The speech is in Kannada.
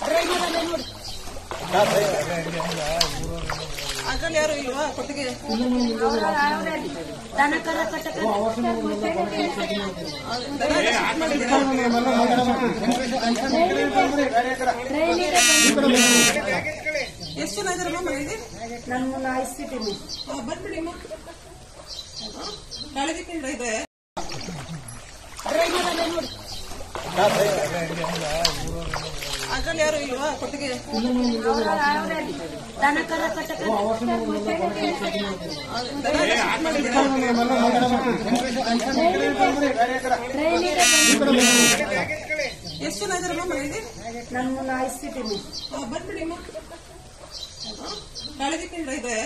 ಅದ್ರಲ್ಲಿ ಯಾರು ಇಲ್ವಾ ಕೊಟ್ಟಿಗೆ ದನಕರ ಕಟ್ಟಕ ಎಷ್ಟು ಜನ ಇದಾರಮ್ಮ ಮನೆಯಲ್ಲಿ ನನ್ನ ಆಯ್ಸಿದ್ದೀನಿ ಆ, ಬಂದ್ಬಿಡಿ ಅಮ್ಮ ಕಾಳಜಿ ಕೇಂದ್ರ ಇದೆ ಅದ್ರಲ್ಲಿ ಯಾರು ಇಲ್ವಾ ಕೊಟ್ಟಿಗೆ ದನಕರ ಕಟ್ಟಕ ಎಷ್ಟು ಜನ ಇದಾರಮ್ಮ ಮನೆಯಲ್ಲಿ ನನ್ನ ಆಯ್ಸಿದ್ದೀನಿ ಆ, ಬಂದ್ಬಿಡಿ ಅಮ್ಮ ಕಾಳಜಿ ಕೇಂದ್ರ ಇದೆ